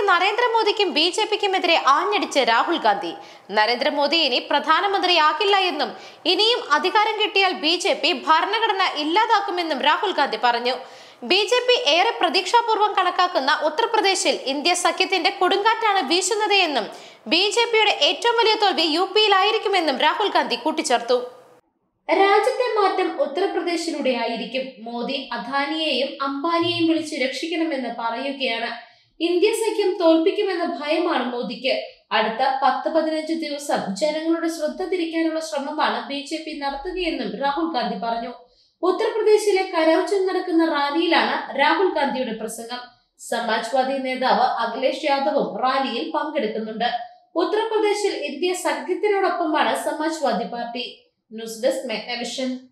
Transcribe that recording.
നരേന്ദ്രമോദിക്കും B J പിക്കുമെതിരെ ആഞ്ഞടിച്ച് രാഹുൽ ഗാന്ധി നരേന്ദ്രമോദി ഇനി പ്രധാനമന്ത്രിയാകില്ല എന്നും ഇനിയും അധികാരം കിട്ടിയാൽ ബി ജെ പി ഭരണഘടന ഇല്ലാതാക്കുമെന്നും രാഹുൽ ഗാന്ധി പറഞ്ഞു ബി ജെ പി ഏറെ പ്രതീക്ഷാപൂർവ്വം കണക്കാക്കുന്ന ഉത്തർപ്രദേശിൽ ഇന്ത്യ സഖ്യത്തിന്റെ കൊടുങ്കാറ്റാണ് വീശുന്നത് എന്നും ബി ജെ പിയുടെ ഏറ്റവും വലിയ തോൽവി യു പിയിലായിരിക്കുമെന്നും രാഹുൽ ഗാന്ധി കൂട്ടിച്ചേർത്തു രാജ്യത്തെ മാറ്റം ഉത്തർപ്രദേശിലൂടെ ആയിരിക്കും മോദി അദാനിയെയും അംബാനിയെയും വിളിച്ച് രക്ഷിക്കണമെന്ന് പറയുകയാണ് ഇന്ത്യ സഖ്യം തോൽപ്പിക്കുമെന്ന ഭയമാണ് മോദിക്ക് അടുത്ത പത്ത് പതിനഞ്ച് ദിവസം ജനങ്ങളുടെ ശ്രദ്ധ തിരിക്കാനുള്ള ശ്രമമാണ് ബി ജെ പി നടത്തുകയെന്നും രാഹുൽ ഗാന്ധി പറഞ്ഞു ഉത്തർപ്രദേശിലെ കരൌച്ചിൽ നടക്കുന്ന റാലിയിലാണ് രാഹുൽ ഗാന്ധിയുടെ പ്രസംഗം സമാജ്വാദി നേതാവ് അഖിലേഷ് യാദവും റാലിയിൽ പങ്കെടുക്കുന്നുണ്ട് ഉത്തർപ്രദേശിൽ ഇന്ത്യ സഖ്യത്തിനോടൊപ്പമാണ് സമാജ്വാദി പാർട്ടി ന്യൂസ് ഡെസ്ക് മെഗ്നവിഷൻ